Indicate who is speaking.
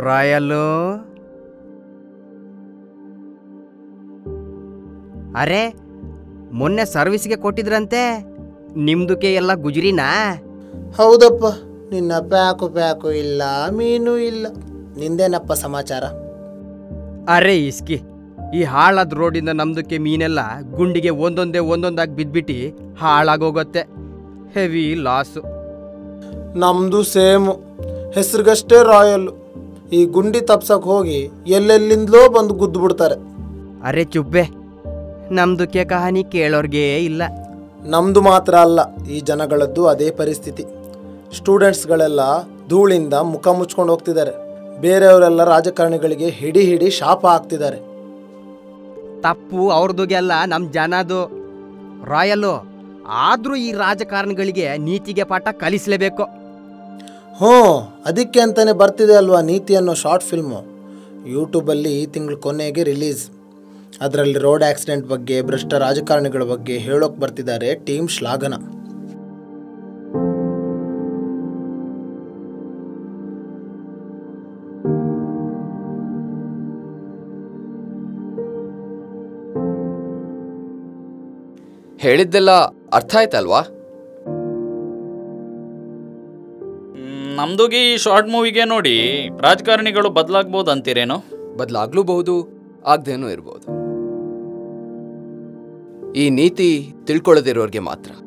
Speaker 1: ರಾಯಲ್ಲು ಅರೆ ಮೊನ್ನೆ ಸರ್ವಿಸ್ಗೆ ಕೊಟ್ಟಿದ್ರಂತೆ ನಿಮ್ದಕ್ಕೆ ಎಲ್ಲ ಗುಜರಿನಾ
Speaker 2: ಹೌದಪ್ಪ ನಿನ್ನ ಪ್ಯಾಕು ಪ್ಯಾಕು ಇಲ್ಲ ಮೀನು ಇಲ್ಲ ನಿಂದೇನಪ್ಪ ಸಮಾಚಾರ
Speaker 1: ಅರೆ ಇಸ್ಕಿ ಈ ಹಾಳಾದ ರೋಡಿಂದ ನಮ್ದಕ್ಕೆ ಮೀನೆಲ್ಲ ಗುಂಡಿಗೆ ಒಂದೊಂದೇ ಒಂದೊಂದಾಗಿ ಬಿದ್ಬಿಟ್ಟು ಹಾಳಾಗೋಗತ್ತೆ ಹೆವಿ ಲಾಸು
Speaker 2: ನಮ್ಮದು ಸೇಮು ಹೆಸರಿಗಷ್ಟೇ ರಾಯಲ್ಲು ಈ ಗುಂಡಿ ತಪ್ಸಕ್ಕೆ ಹೋಗಿ ಎಲ್ಲೆಲ್ಲಿಂದಲೋ ಬಂದು ಗುದ್ದು ಬಿಡ್ತಾರೆ
Speaker 1: ಅರೆ ಚುಬ್ಬೆ ನಮ್ದಕ್ಕೆ ಕಹಾನಿ ಕೇಳೋರ್ಗೇ ಇಲ್ಲ
Speaker 2: ನಮ್ಮದು ಮಾತ್ರ ಅಲ್ಲ ಈ ಜನಗಳದ್ದು ಅದೇ ಪರಿಸ್ಥಿತಿ ಸ್ಟೂಡೆಂಟ್ಸ್ಗಳೆಲ್ಲ ಧೂಳಿಂದ ಮುಖ ಮುಚ್ಕೊಂಡು ಹೋಗ್ತಿದ್ದಾರೆ ಬೇರೆಯವರೆಲ್ಲ ರಾಜಕಾರಣಿಗಳಿಗೆ ಹಿಡಿ ಹಿಡಿ ಶಾಪ ಹಾಕ್ತಿದ್ದಾರೆ
Speaker 1: ತಪ್ಪು ಅವ್ರದುಗೆಲ್ಲ ನಮ್ಮ ಜನದು ರಾಯಲ್ಲು ಆದರೂ ಈ ರಾಜಕಾರಣಿಗಳಿಗೆ ನೀತಿಗೆ ಪಾಠ ಕಲಿಸಲೇಬೇಕು
Speaker 2: ಹ್ಞೂ ಅದಕ್ಕೆ ಅಂತಲೇ ಬರ್ತಿದೆ ಅಲ್ವಾ ನೀತಿ ಅನ್ನೋ ಶಾರ್ಟ್ ಫಿಲ್ಮು ಯೂಟ್ಯೂಬಲ್ಲಿ ಈ ತಿಂಗಳ ಕೊನೆಗೆ ರಿಲೀಸ್ ಅದರಲ್ಲಿ ರೋಡ್ ಆಕ್ಸಿಡೆಂಟ್ ಬಗ್ಗೆ ಭ್ರಷ್ಟ ರಾಜಕಾರಣಿಗಳ ಬಗ್ಗೆ ಹೇಳೋಕೆ ಬರ್ತಿದ್ದಾರೆ ಟೀಮ್ ಶ್ಲಾಘನ
Speaker 3: ಹೇಳಿದ್ದೆಲ್ಲ ಅರ್ಥ ಆಯ್ತಲ್ವಾ
Speaker 4: ನಮ್ದುಗಿ ಈ ಶಾರ್ಟ್ ಮೂವಿಗೆ ನೋಡಿ ರಾಜಕಾರಣಿಗಳು ಬದಲಾಗ್ಬೋದು ಅಂತೀರೇನೋ
Speaker 3: ಬದಲಾಗ್ಲೂಬಹುದು ಆಗ್ದೇನೂ ಇರ್ಬೋದು ಈ ನೀತಿ ತಿಳ್ಕೊಳ್ಳೋದಿರೋರ್ಗೆ ಮಾತ್ರ